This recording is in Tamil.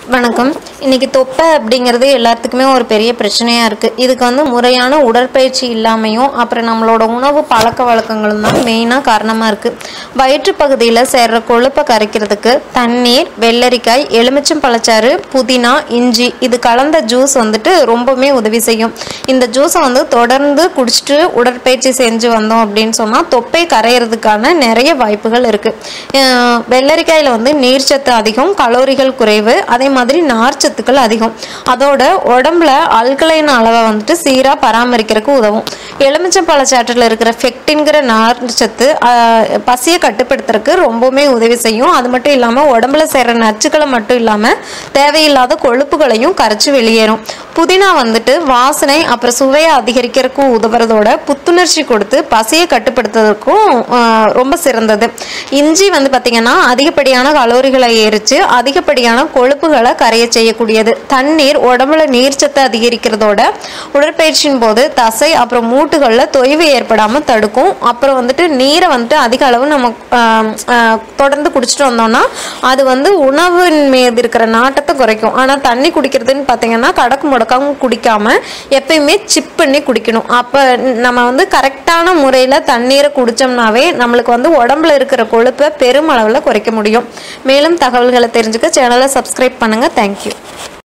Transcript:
வணக்கம் இன்னைக்கு தொப்பை அப்படிங்கிறது எல்லாத்துக்குமே ஒரு பெரிய பிரச்சனையாக இருக்குது இதுக்கு வந்து முறையான உடற்பயிற்சி இல்லாமையும் அப்புறம் நம்மளோட உணவு பழக்க வழக்கங்களும் தான் மெயினாக காரணமாக இருக்குது வயிற்று பகுதியில் சேர்ற கொழுப்பை கரைக்கிறதுக்கு தண்ணீர் வெள்ளரிக்காய் எலுமிச்சம் பழச்சாறு புதினா இஞ்சி இது கலந்த ஜூஸ் வந்துட்டு ரொம்பவுமே உதவி செய்யும் இந்த ஜூஸை வந்து தொடர்ந்து குடிச்சிட்டு உடற்பயிற்சி செஞ்சு வந்தோம் அப்படின்னு சொன்னால் தொப்பை கரையிறதுக்கான நிறைய வாய்ப்புகள் இருக்குது வெள்ளரிக்காயில் வந்து நீர்ச்சத்து அதிகம் கலோரிகள் குறைவு அதே மாதிரி நார்ச்சத்துக்கள் அதிகம் அதோட உடம்புல அல்கலைன் அளவை வந்துட்டு சீராக பராமரிக்கிறதுக்கு உதவும் எலுமிச்சம் பழச்சாற்றில் இருக்கிற ஃபெக்டின்கிற நார்ச்சத்து ஆஹ், பசியை கட்டுப்படுத்துறதுக்கு ரொம்பவுமே உதவி செய்யும் அது மட்டும் இல்லாமல் உடம்புல சேர்ற நச்சுக்களை மட்டும் இல்லாமல் தேவையில்லாத கொழுப்புகளையும் கரைச்சி வெளியேறும் புதினா வந்துட்டு வாசனை அப்புறம் சுவையை அதிகரிக்கிறதுக்கும் உதவுறதோட புத்துணர்ச்சி கொடுத்து பசியை கட்டுப்படுத்துறதுக்கும் ஆஹ், ரொம்ப சிறந்தது இஞ்சி வந்து பார்த்திங்கன்னா அதிகப்படியான கலோரிகளை எரித்து அதிகப்படியான கொழுப்புகளை கரைய செய்யக்கூடியது தண்ணீர் உடம்புல நீர்ச்சத்தை அதிகரிக்கிறதோட உடற்பயிற்சியின் போது தசை அப்புறம் மூட்டுகளில் தொய்வு ஏற்படாமல் தடுக்கும் அப்புறம் வந்துட்டு நீரை வந்துட்டு அதிக அளவு நம்ம ஆஹ், ஆஹ், தொடர்ந்து குடிச்சிட்டு வந்தோம்னா அது வந்து உணவின் மீது இருக்கிற நாட்டத்தை குறைக்கும் ஆனால் தண்ணி குடிக்கிறதுன்னு பார்த்தீங்கன்னா கடக்கு முடக்காம குடிக்காம எப்பயுமே சிப் பண்ணி குடிக்கணும் அப்போ நம்ம வந்து கரெக்டான முறையில் தண்ணீரை குடித்தோம்னாவே நம்மளுக்கு வந்து உடம்புல இருக்கிற கொழுப்பை பெருமளவில் குறைக்க முடியும் மேலும் தகவல்களை தெரிஞ்சுக்க சேனலை சப்ஸ்கிரைப் பண்ணுங்கள் தேங்க்யூ